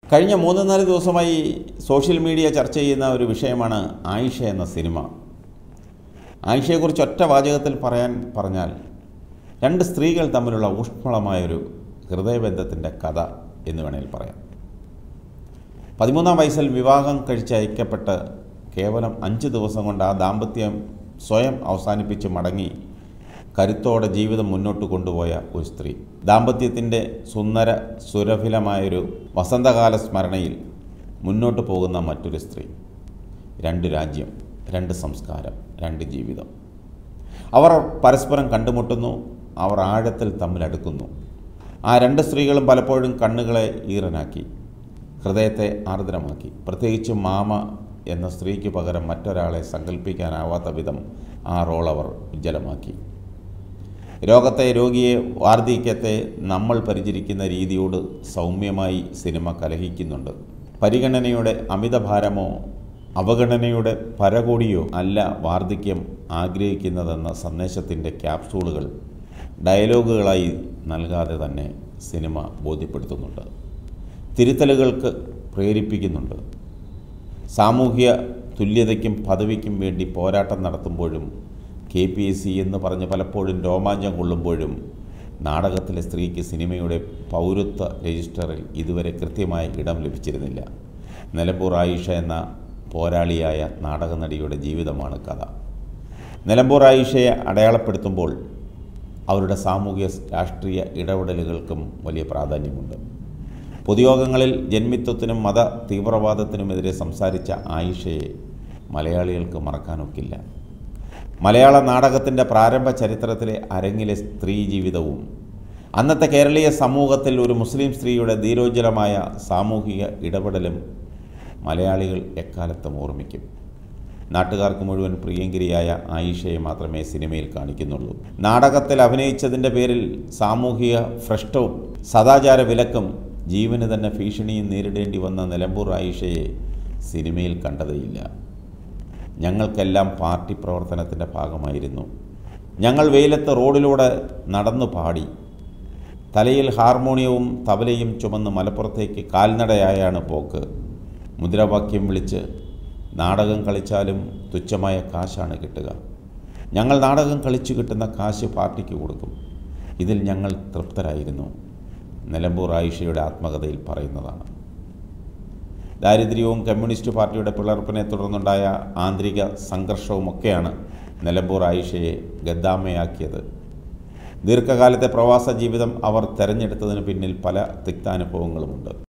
കഴിഞ്ഞ മൂന്ന് നാല് ദിവസമായി സോഷ്യൽ മീഡിയ ചർച്ച ചെയ്യുന്ന ഒരു വിഷയമാണ് ആയിഷ എന്ന സിനിമ ആയിഷയെക്കുറിച്ച് ഒറ്റ വാചകത്തിൽ പറയാൻ പറഞ്ഞാൽ രണ്ട് സ്ത്രീകൾ തമ്മിലുള്ള ഊഷ്മളമായൊരു ഹൃദയബന്ധത്തിൻ്റെ കഥ എന്ന് വേണമെങ്കിൽ പറയാം പതിമൂന്നാം വയസ്സിൽ വിവാഹം കഴിച്ചയക്കപ്പെട്ട് കേവലം അഞ്ച് ദിവസം കൊണ്ട് ആ ദാമ്പത്യം സ്വയം അവസാനിപ്പിച്ച് മടങ്ങി കരുത്തോടെ ജീവിതം മുന്നോട്ട് കൊണ്ടുപോയ ഒരു സ്ത്രീ ദാമ്പത്യത്തിൻ്റെ സുന്ദര സുരഭിലമായൊരു വസന്തകാല സ്മരണയിൽ മുന്നോട്ട് പോകുന്ന മറ്റൊരു സ്ത്രീ രണ്ട് രാജ്യം രണ്ട് സംസ്കാരം രണ്ട് ജീവിതം അവർ പരസ്പരം കണ്ടുമുട്ടുന്നു അവർ ആഴത്തിൽ തമ്മിലടുക്കുന്നു ആ രണ്ട് സ്ത്രീകളും പലപ്പോഴും കണ്ണുകളെ ഈറനാക്കി ഹൃദയത്തെ ആർദ്രമാക്കി പ്രത്യേകിച്ച് മാമ എന്ന സ്ത്രീക്ക് പകരം മറ്റൊരാളെ സങ്കല്പിക്കാനാവാത്ത വിധം ആ റോൾ അവർ ഉജ്ജ്വലമാക്കി രോഗത്തെ രോഗിയെ വാർദ്ധക്യത്തെ നമ്മൾ പരിചരിക്കുന്ന രീതിയോട് സൗമ്യമായി സിനിമ കലഹിക്കുന്നുണ്ട് പരിഗണനയുടെ അമിതഭാരമോ അവഗണനയുടെ പരകൂടിയോ അല്ല വാർദ്ധക്യം ആഗ്രഹിക്കുന്നതെന്ന സന്ദേശത്തിൻ്റെ ക്യാപ്സൂളുകൾ ഡയലോഗുകളായി നൽകാതെ തന്നെ സിനിമ ബോധ്യപ്പെടുത്തുന്നുണ്ട് തിരുത്തലുകൾക്ക് പ്രേരിപ്പിക്കുന്നുണ്ട് സാമൂഹ്യ തുല്യതയ്ക്കും പദവിക്കും വേണ്ടി പോരാട്ടം നടത്തുമ്പോഴും കെ പി എസ് സി എന്ന് പറഞ്ഞ് പലപ്പോഴും രോമാഞ്ചം കൊള്ളുമ്പോഴും നാടകത്തിലെ സ്ത്രീക്ക് സിനിമയുടെ പൗരത്വ രജിസ്റ്ററിൽ ഇതുവരെ കൃത്യമായ ഇടം ലഭിച്ചിരുന്നില്ല നിലമ്പൂർ ആയിഷ എന്ന പോരാളിയായ നാടക നടിയുടെ ജീവിതമാണ് കഥ നിലമ്പൂർ ആയിഷയെ അടയാളപ്പെടുത്തുമ്പോൾ അവരുടെ സാമൂഹ്യ രാഷ്ട്രീയ ഇടപെടലുകൾക്കും വലിയ പ്രാധാന്യമുണ്ട് പൊതുയോഗങ്ങളിൽ ജന്മിത്വത്തിനും മത തീവ്രവാദത്തിനുമെതിരെ സംസാരിച്ച ആയിഷയെ മലയാളികൾക്ക് മറക്കാനൊക്കില്ല മലയാള നാടകത്തിൻ്റെ പ്രാരംഭ ചരിത്രത്തിലെ അരങ്ങിലെ സ്ത്രീ ജീവിതവും അന്നത്തെ കേരളീയ സമൂഹത്തിൽ ഒരു മുസ്ലിം സ്ത്രീയുടെ ധീരോജ്വലമായ സാമൂഹിക ഇടപെടലും മലയാളികൾ എക്കാലത്തും ഓർമ്മിക്കും നാട്ടുകാർക്ക് മുഴുവൻ പ്രിയങ്കരിയായ ആയിഷയെ മാത്രമേ സിനിമയിൽ കാണിക്കുന്നുള്ളൂ നാടകത്തിൽ അഭിനയിച്ചതിൻ്റെ പേരിൽ സാമൂഹിക ഭ്രഷ്ടവും സദാചാര വിലക്കും ജീവന് തന്നെ ഭീഷണിയും നേരിടേണ്ടി വന്ന നിലമ്പൂർ ആയിഷയെ സിനിമയിൽ കണ്ടതേയില്ല ഞങ്ങൾക്കെല്ലാം പാർട്ടി പ്രവർത്തനത്തിൻ്റെ ഭാഗമായിരുന്നു ഞങ്ങൾ വെയിലത്ത് റോഡിലൂടെ നടന്നു പാടി തലയിൽ ഹാർമോണിയവും തബലയും ചുമന്ന് മലപ്പുറത്തേക്ക് കാൽനടയായാണ് പോക്ക് മുദ്രാവാക്യം വിളിച്ച് നാടകം കളിച്ചാലും തുച്ഛമായ കാശാണ് കിട്ടുക ഞങ്ങൾ നാടകം കളിച്ചു കിട്ടുന്ന കാശ് പാർട്ടിക്ക് കൊടുക്കും ഇതിൽ ഞങ്ങൾ തൃപ്തരായിരുന്നു നിലമ്പൂർ ആയിഷയുടെ ആത്മകഥയിൽ പറയുന്നതാണ് ദാരിദ്ര്യവും കമ്മ്യൂണിസ്റ്റ് പാർട്ടിയുടെ പിളർപ്പിനെ തുടർന്നുണ്ടായ ആന്തരിക സംഘർഷവുമൊക്കെയാണ് നിലമ്പൂർ ആയിഷയെ ഗദ്ദാമയാക്കിയത് ദീർഘകാലത്തെ പ്രവാസ ജീവിതം അവർ തെരഞ്ഞെടുത്തതിന് പിന്നിൽ പല തിക്താനുഭവങ്ങളുമുണ്ട്